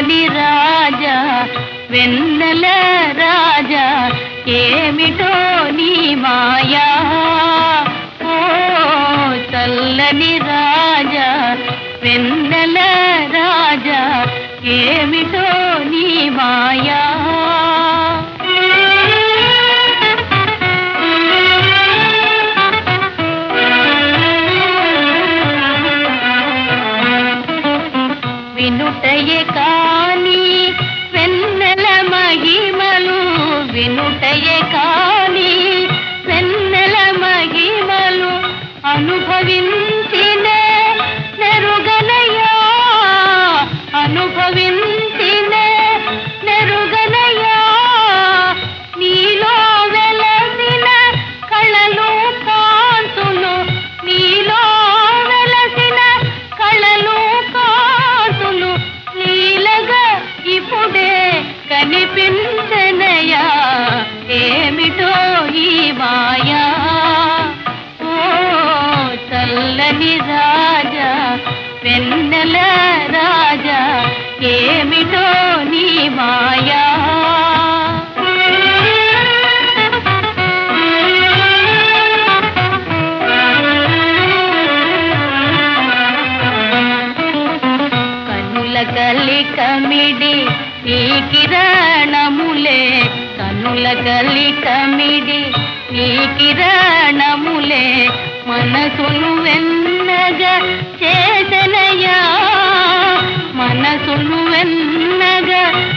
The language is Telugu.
చల్లని రాజా వెన్నెల రాజా ఏమిటో నీ మాయా ఓ చల్లని రాజా వెన్నెల రాజా ఏమిటో నీ మాయా వినుటయే కాని వెన్నెల మహిమలు వినుటయే కాని వెన్నెల మహిమలు అనుభవించిన నెరుగనయా అనుభవించిన నెరుగనయా నీలో వెలసిన కళలు కాంతులు నీలో వెలసిన కళలు కాంతులు నీలగా ఇప్పుడే కనిపించనయా ఏమిటో ఈ మాయా ఓ చల్లని రాజా వెన్నెల రాజా ఏమిటో నీ మాయా కనుల కలి కమిడి నీ కిరణములే కనుల కలి కమిడి నీ కిరణములే మనసును వెన్నగా చేసనయా మనసును వెన్నగా